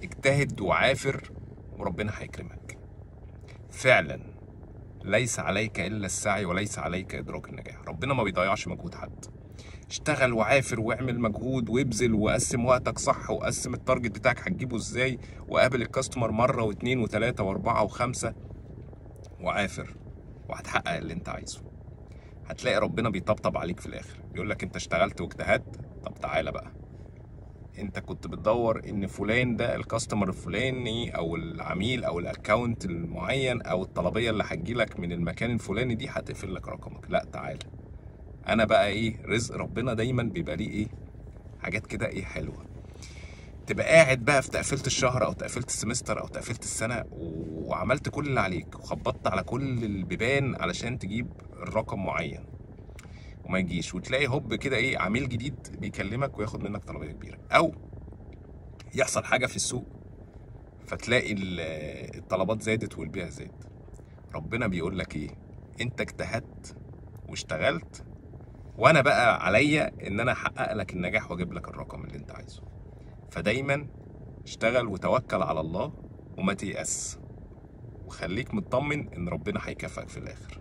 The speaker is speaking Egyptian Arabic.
اجتهد وعافر وربنا هيكرمك فعلا ليس عليك الا السعي وليس عليك ادراك النجاح ربنا ما بيضيعش مجهود حد اشتغل وعافر واعمل مجهود وابذل وقسم وقتك صح وقسم التارجت بتاعك هتجيبه ازاي وقابل الكاستمر مره واثنين وثلاثه واربعه وخمسه وعافر وهتحقق اللي انت عايزه هتلاقي ربنا بيطبطب عليك في الاخر يقول لك انت اشتغلت واجتهدت طب تعالى بقى انت كنت بتدور ان فلان ده الكاستمر الفلاني او العميل او الاكونت المعين او الطلبيه اللي هتجيلك من المكان الفلاني دي هتقفل لك رقمك لا تعالى انا بقى ايه رزق ربنا دايما بيبقى ليه ايه حاجات كده ايه حلوه تبقى قاعد بقى في تقفيله الشهر او تقفيله السمستر او تقفيله السنه وعملت كل اللي عليك وخبطت على كل البيبان علشان تجيب الرقم معين وما يجيش وتلاقي هوب كده ايه عميل جديد بيكلمك وياخد منك طلبيه كبيره او يحصل حاجه في السوق فتلاقي ال- الطلبات زادت والبيع زاد ربنا بيقول لك ايه انت اجتهدت واشتغلت وانا بقى عليا ان انا احقق لك النجاح واجيب لك الرقم اللي انت عايزه فدايما اشتغل وتوكل على الله وما تيأس وخليك مطمن ان ربنا هيكافئك في الاخر